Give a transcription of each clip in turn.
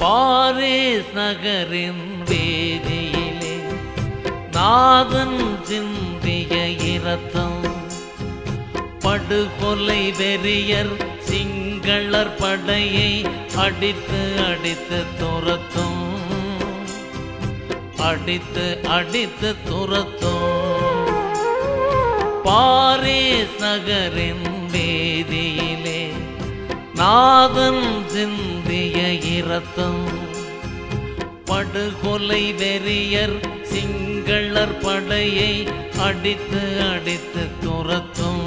Paris நகரின் வேதியிலே நாதன் சிந்திய இரத்தம் படுகொலை வெறியர் சிங்களர் படையை அடித்து அடித்து துரத்தும் அடித்து அடித்து துரத்தும் பாரிஸ் நகரின் வேதியிலே நாதன் சிந்திய இரத்தம் படுகொலை வெறியர் சிங்களர் படையை அடித்து அடித்து துரத்தும்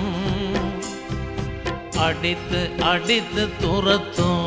அடித்து அடித்து துரத்தும்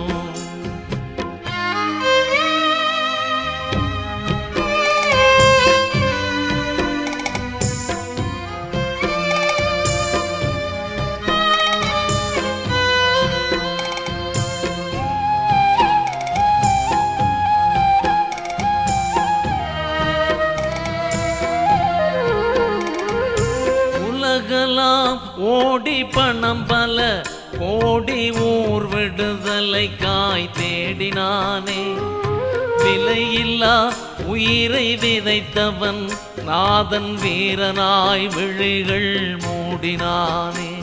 உலகலாம் ஓடி பணம் பல கோடி ஊர் விடுதலை காய் தேடினானே விலையில்லா உயிரை விதைத்தவன் நாதன் வீரனாய் விழிகள் மூடினானே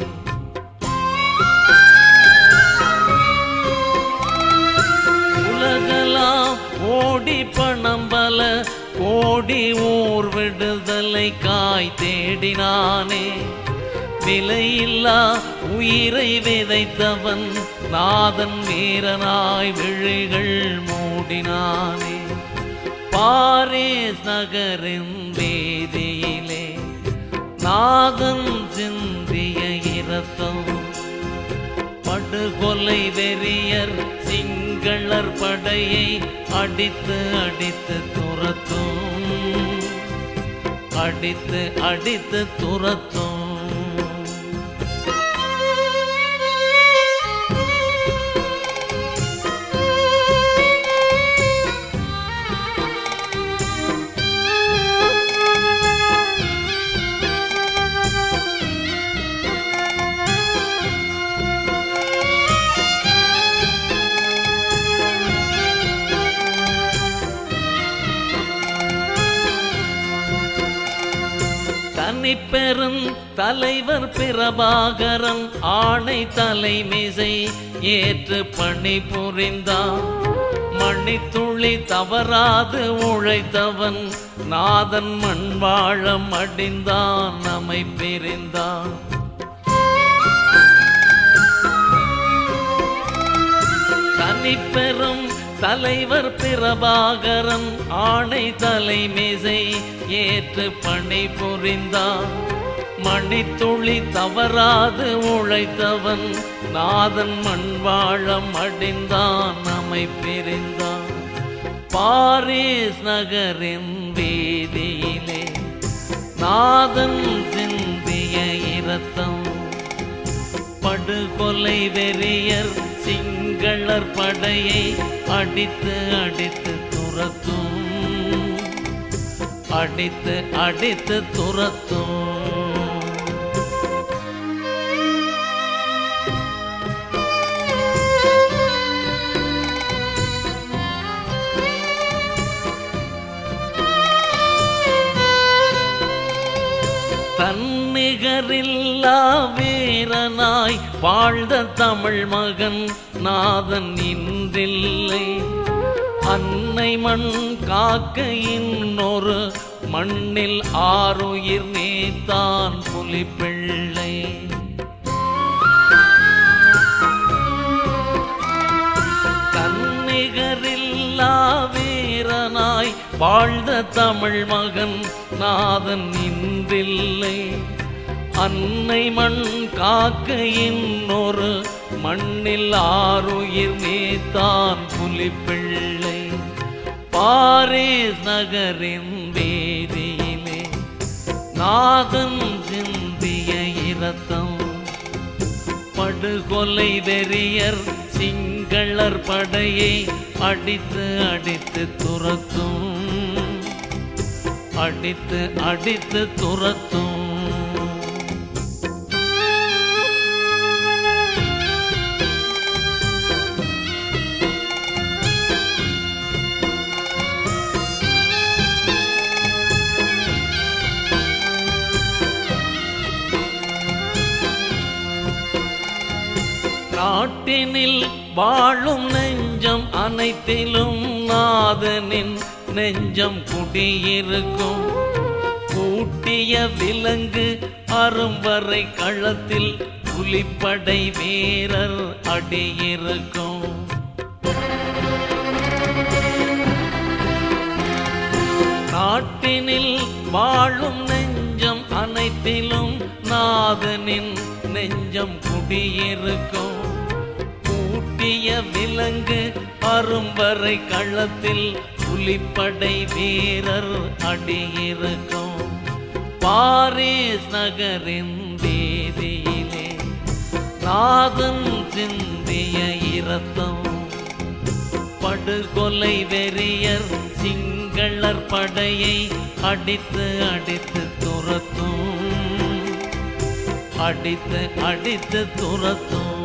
உலகலாம் ஓடி பணம் பல கோடி ஊர் விடுதலை காய் தேடினானே விலையில்லா உயிரை விதைத்தவன் நாதன் வீரனாய் விழிகள் மூடினானே பாரிஸ் நகரின் வேதியிலே நாதன் சிந்திய இரத்தம் படுகொலை வெறியர் சிங்களர் படையை அடித்து அடித்து துரத்தும் அடித்து அடித்து துரத்தும் தனிப்பெரும் தலைவர் பிரபாகரன் ஆணை தலைமிசை ஏற்று பணி புரிந்தான் மணித்துளி தவறாது உழைத்தவன் நாதன் மண் வாழ மடிந்தான் நம்மை பிரிந்தான் தனிப்பெரும் தலைவர் பிரபாகரன் ஆணை தலைமிசை ஏற்று பணி புரிந்தான் மணித்துளி தவறாது உழைத்தவன் நாதன் மண் வாழ மடிந்தான் நம்மை பிரிந்தான் பாரிஸ் நகரின் வீதியிலே நாதன் சிந்திய இரத்தம் படுகொலை வெறியர் சிங்களர் படையை அடித்து அடித்து துரத்தும் அடித்து அடித்து துரத்தும் தன்னிகரில்லா வீரனாய் வாழ்ந்த தமிழ் மகன் நாதன் இன்றில்லை அன்னை மண் காக்க இன்னொரு மண்ணில் ஆறுயிர் நீத்தான் புலிப்பிள்ளை தன்னிகரில்லா வீரனாய் வாழ்ந்த தமிழ் மகன் நாதன் இன்றில்லை அன்னை மண் காக்க இன்னொரு மண்ணில் ஆறுயிர் நீத்தான் புலிப்பிள்ளை பாரிஸ் நகரின் வேதியிலே நாதன் சிந்திய இரத்தம் படுகொலை வெறியர் சிங்களர் படையை அடித்து அடித்து துரத்தும் அடித்து அடித்து துரத்தும் காட்டினில் வாழும் நெஞ்சம் அனைத்திலும் நாதனின் நெஞ்சம் குடியிருக்கும் கூட்டிய விலங்கு அரும்பறை களத்தில் புலிப்படை வீரர் அடியிருக்கும் நாட்டினில் வாழும் நெஞ்சம் அனைத்திலும் நாதனின் நெஞ்சம் குடியிருக்கும் கூட்டிய விலங்கு அரும்பறை களத்தில் புலிப்படை வீரர் அடியிருக்கும் பாரிஸ் நகரின் வீதியிலே நாதன் சிந்திய இரத்தம் படுகொலை வெறியர் சிங்களர் படையை அடித்து அடித்து துரத்தும் அடித்து அடித்து துரத்தும்